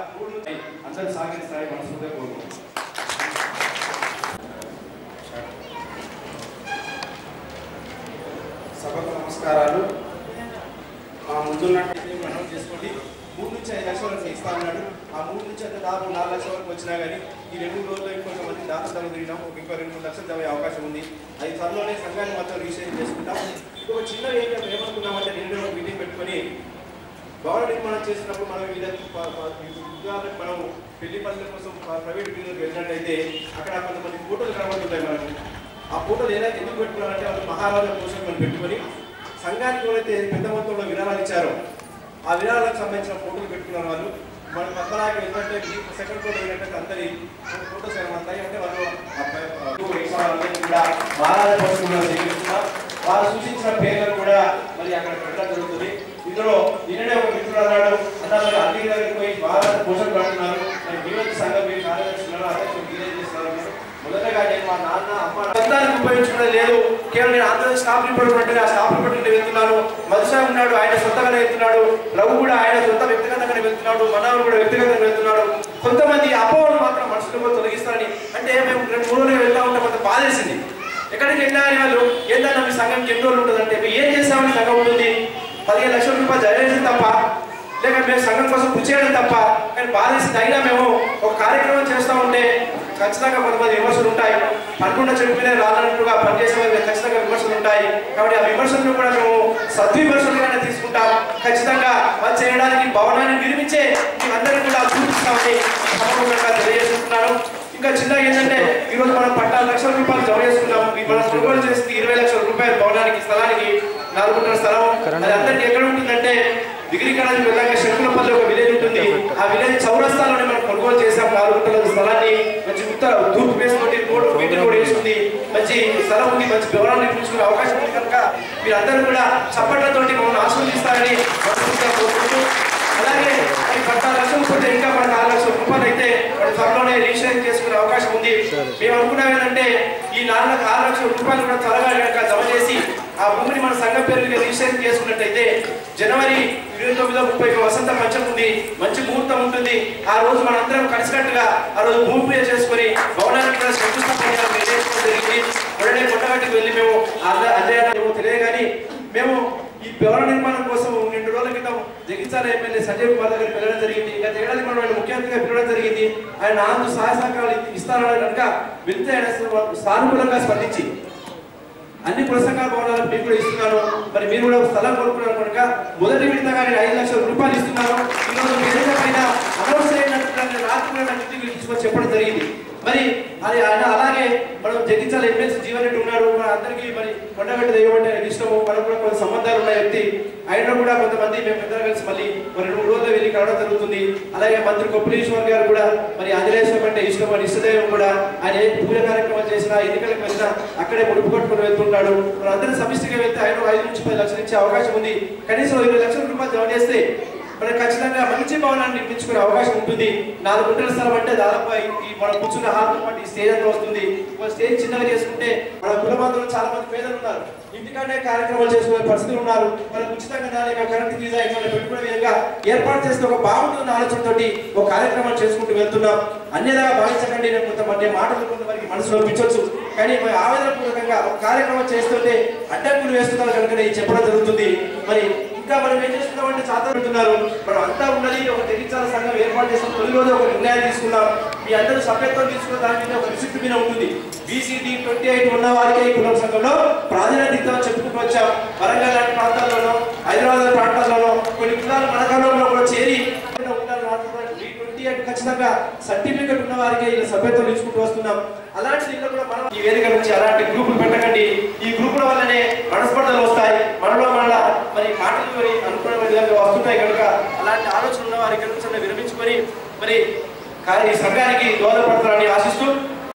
మూడు అందరూ సహకరిస్తారని మనస్ఫూర్తిగా కోరుకుంటున్నాను సభకు నమస్కారాలు మా ముందున్నట్టు మనం చేసుకోండి మూడు నుంచి ఐదు లక్షల వరకు ఇస్తా ఉన్నాడు ఆ మూడు నుంచి అయితే దాదాపు నాలుగు లక్షల వరకు వచ్చినా కానీ ఈ రెండు రోజుల్లో ఇంకొంతమంది దాతలు తిరిగినాం ఒక ఇంకో రెండు మూడు లక్షలు తవ్వే అవకాశం ఉంది అది త్వరలోనే సంఘాన్ని మొత్తం రిజిస్ట్రేషన్ చేసుకుంటాం ఇంకొక చిన్న ఏం ఏమనుకున్నామంటే రెండు ఒక మీటింగ్ పెట్టుకొని భవన నిర్మాణం చేసినప్పుడు మనం వివిధ ప- ప- ఉదాహరణకు మనం పెళ్లి పనుల కోసం ప- ప్రైవేట్ బిల్లులకు వెళ్ళినట్టయితే అక్కడ కొంతమంది ఫోటోలు కనబడుతుంటాయి మనకు ఆ ఫోటోలు ఎలా ఎందుకు పెట్టుకున్నారంటే వాళ్ళు మహారాజా కోసం మనం పెట్టుకొని సంఘానికి ఎవరైతే పెద్ద మొత్తంలో విరాళాలు ఇచ్చారో ఆ విరాళాలకు సంబంధించిన ఫోటోలు పెట్టుకున్నారు వాళ్ళు మన పక్కలాగా ఏంటంటే సెకండ్ ఫోటో ఏంటంటే అందరి ఫోటోస్ ఏమంటాయి అంటే వాళ్ళు ఆ ప- ఆ అందరినీ కూడా మహారాజా కోసం మనం స్వీకరిస్తున్నాం వారు సూచించిన పేర్లను కూడా మరి అక్కడ పెట్టడం జరుగుతుంది ఇందులో నిన్ననే ఒక మిత్రుడు అన్నాడు అన్నా మరి అన్ని దగ్గరికి పోయి బాగా పోషణ పడుతున్నారు మరి జీవన సంఘం మీరు కార్యదర్శులు అధ్యక్షులు మీరే చేస్తున్నారు అన్నారు. మొదటగా నేను మా నాన్న అమ్మ మొత్తానికి ఉపయోగించడం లేదు కేవలం నేను ఆంధ్రప్రదేశ్ స్టాఫ్ రిపోర్ట్ అంటే ఆ స్టాఫ్ రిపోర్ట్ వెళ్తున్నాను మధుసా ఉన్నాడు ఆయన సొంతగానే వెళ్తున్నాడు రఘు కూడా ఆయన సొంత వ్యక్తిగతంగానే వెళ్తున్నాడు మనవరు కూడా వ్యక్తిగతంగా వెళ్తున్నాడు కొంతమంది అపోహలు మాత్రం మనసులో తొలగిస్తారని అంటే మేము రెండు మూడు రోజులు వెళ్తా ఉంటే కొంత బాధేసింది ఎక్కడికి వెళ్ళాలి వాళ్ళు ఏంటన్నా మీ సంఘంకి ఎన్ని రోజులు ఉంటుందంటే మేము ఏం చేస్తామని సంఘం ఉంటుంది పదిహేను లక్షల రూపాయలు జరగడం తప్ప లేక మేము సంఘం కోసం కృషి చేయడం తప్ప కానీ బాధేసింది అయినా మేము ఒక కార్యక్రమం చేస్తూ ఉంటే ఖచ్చితంగా కొంతమంది విమర్శలు ఉంటాయి పనుకున్న చెట్టు మీద రాలన్నట్టుగా పనిచేసే వారికి ఖచ్చితంగా విమర్శలు ఉంటాయి కాబట్టి ఆ విమర్శలను కూడా మేము సద్విమర్శలుగానే తీసుకుంటాం ఖచ్చితంగా వాళ్ళు చేయడానికి భవనాన్ని నిర్మించే అందరికీ కూడా చూపిస్తామని సభాముఖంగా తెలియజేస్తున్నాను ఇంకా చిన్నగా ఏంటంటే ఈ రోజు మనం పద్నాలుగు లక్షల రూపాయలు జమ చేసుకున్నాం ఈ మనం కొనుగోలు చేసింది ఇరవై లక్షల రూపాయలు భవనానికి స్థలానికి నాలుగున్నర స్థలం అది అందరికి ఎక్కడ ఉంటుందంటే డిగ్రీ కాలేజ్ వెళ్ళాక శంకులపల్లి ఒక విలేజ్ ఉంటుంది ఆ విలేజ్ చౌరస్తాలోనే మనం కొనుగోలు చేసాం నాలుగు గుంటల స్థలాన్ని మంచి ఉత్తర తూర్పు ఫేస్ తోటి రోడ్డు బీటీ రోడ్ వేస్తుంది మంచి స్థలం ఉంది మంచి వివరాలు నిర్మించుకునే అవకాశం ఉంది కనుక మీరందరూ కూడా చప్పట్లతోటి మమ్మల్ని ఆస్వాదిస్తారని మనస్ఫూర్తిగా కోరుకుంటూ అలాగే ఈ పద్నాలుగు లక్షలు పోతే ఇంకా మనకు ఆరు లక్షల రూపాయలు అయితే మన త్వరలోనే రిజిస్ట్రేషన్ చేసుకునే అవకాశం ఉంది మేము అనుకున్నాం ఏంటంటే ఈ నాలుగు ఆరు లక్షల రూపాయలు కూడా త్వరగా కనుక జమ చేసి ఆ భూమిని మన సంఘం పేరు మీద రిజిస్ట్రేషన్ చేసుకున్నట్టయితే జనవరి ఇరవై తొమ్మిదో ముప్పై వసంత పంచం ఉంది మంచి ముహూర్తం ఉంటుంది ఆ రోజు మనందరం కలిసికట్టుగా ఆ రోజు భూమి పూజ చేసుకొని భవనానికి కూడా శంకుస్థాపన చేయాలని నిర్ణయించుకోవడం జరిగింది వెంటనే కొండగట్టుకు వెళ్ళి మేము అదే అదే ఏమో తెలియదు కానీ మేము ఈ భవన నిర్మాణం కోసం రెండు రోజుల క్రితం జగిత్యాల ఎమ్మెల్యే సంజయ్ కుమార్ దగ్గరికి వెళ్ళడం జరిగింది ఇంకా తేడాది మనం ఆయన ముఖ్య అతిథిగా పిలవడం జరిగింది ఆయన ఆంధ్ర సహాయ సహకారాలు ఇస్తానని కనుక వెళ్తే ఆయన సానుకూలంగా స్పందించి అన్ని పురసంఘ భవనాలకు మీకు కూడా ఇస్తున్నాను మరి మీరు కూడా ఒక స్థలం కొనుక్కున్నారు కనుక మొదటి విడతగా నేను ఐదు లక్షల రూపాయలు ఇస్తున్నాను ఈరోజు వేదిక పైన అనౌన్స్ అయినట్టు రాత్రి కూడా నాకు ఇంటికి తీసుకొని చెప్పడం జరిగింది మరి అది ఆయన అలాగే మనం జగించాల ఎమ్మెల్సీ జీవన్ రెడ్డి ఉన్నాడు మన అందరికీ మరి కొండగట్ట దైవం అంటే ఆయనకి ఇష్టము మనకు కూడా కొన్ని సంబంధాలు ఉన్న వ్యక్తి ఆయన కూడా కొంతమంది మేము పెద్దలు కలిసి మళ్ళీ మరి రెండు మూడు రోజులు వెళ్ళి కలవడం జరుగుతుంది అలాగే మంత్రి కొప్పలేశ్వర్ గారు కూడా మరి ఆంజనేశ్వరం అంటే ఇష్టం అని ఇష్టదైవం కూడా ఆయన ఏ పూజ కార్యక్రమం చేసినా ఎన్నికలకు వెళ్ళినా అక్కడే ముడుపు కట్టుకుని వెళ్తుంటాడు మన అందరం సమిష్టిగా వెళ్తే ఆయన ఐదు నుంచి పది లక్షలు ఇచ్చే అవకాశం ఉంది కనీసం ఇరవై లక్షల రూపాయలు జమ చేస్తే మనకు ఖచ్చితంగా మంచి భవనాన్ని నిర్మించుకునే అవకాశం ఉంటుంది నాలుగు గుంటల స్థలం అంటే దాదాపు ఈ మనం కూర్చున్న హాల్ పాటు ఈ స్టేజ్ అంతా వస్తుంది ఒక స్టేజ్ చిన్నగా చేసుకుంటే మన కులబంధువులు చాలా మంది పేదలు ఉన్నారు ఇంటికాడే కార్యక్రమాలు చేసుకునే పరిస్థితులు ఉన్నారు మనకు ఉచితంగా దాని యొక్క కరెంట్ ఫీజా ఇక్కడ పెట్టుకునే విధంగా ఏర్పాటు చేస్తే ఒక బాగుంటుంది ఆలోచనతోటి ఒక కార్యక్రమం చేసుకుంటూ వెళ్తున్నాం అన్యదా భావించకండి నేను కొంతమంది మాటలు కొంతమందికి మనసులో పిచ్చొచ్చు కానీ మరి ఆవేదన పూర్వకంగా ఒక కార్యక్రమం చేస్తుంటే అడ్డంకులు వేస్తున్నారు కనుక నేను చెప్పడం జరుగుతుంది మరి ఇంకా మనం ఏం చేస్తున్నామంటే చాతా పెడుతున్నారు మనం అంతా ఉన్నది ఒక తెగించాల సంఘం ఏర్పాటు చేసిన తొలి రోజు ఒక నిర్ణయం తీసుకున్నాం మీ అందరూ సభ్యత్వం తీసుకున్న దాని మీద ఒక రిసిప్ట్ మీద ఉంటుంది బీసీడీ ట్వంటీ ఎయిట్ ఉన్న వారికి ఈ కులం సంఘంలో ప్రాధాన్యత చెప్పుకుంటూ వచ్చాం వరంగల్ లాంటి ప్రాంతాల్లోనూ హైదరాబాద్ లాంటి ప్రాంతాల్లోనూ కొన్ని కులాలు మన కాలంలో కూడా చేరి ఈ ట్వంటీ ఎయిట్ ఖచ్చితంగా సర్టిఫికెట్ ఉన్న వారికి ఇలా సభ్యత్వం తీసుకుంటూ వస్తున్నాం అలాంటి దీంట్లో కూడా మనం ఈ వేదిక నుంచి అలాంటి గ్రూపులు పెట్టకండి ఈ గ్రూపుల వల్లనే మనస్పర్ధలు వస్తాయి మనలో మన మరి మాటలు మరి అనుకునే విధంగా వస్తుంటాయి కనుక అలాంటి ఆలోచన ఉన్న వారి నుంచి విరమించుకొని మరి కా- ఈ సంఘానికి దోహదపడతారని ఆశిస్తూ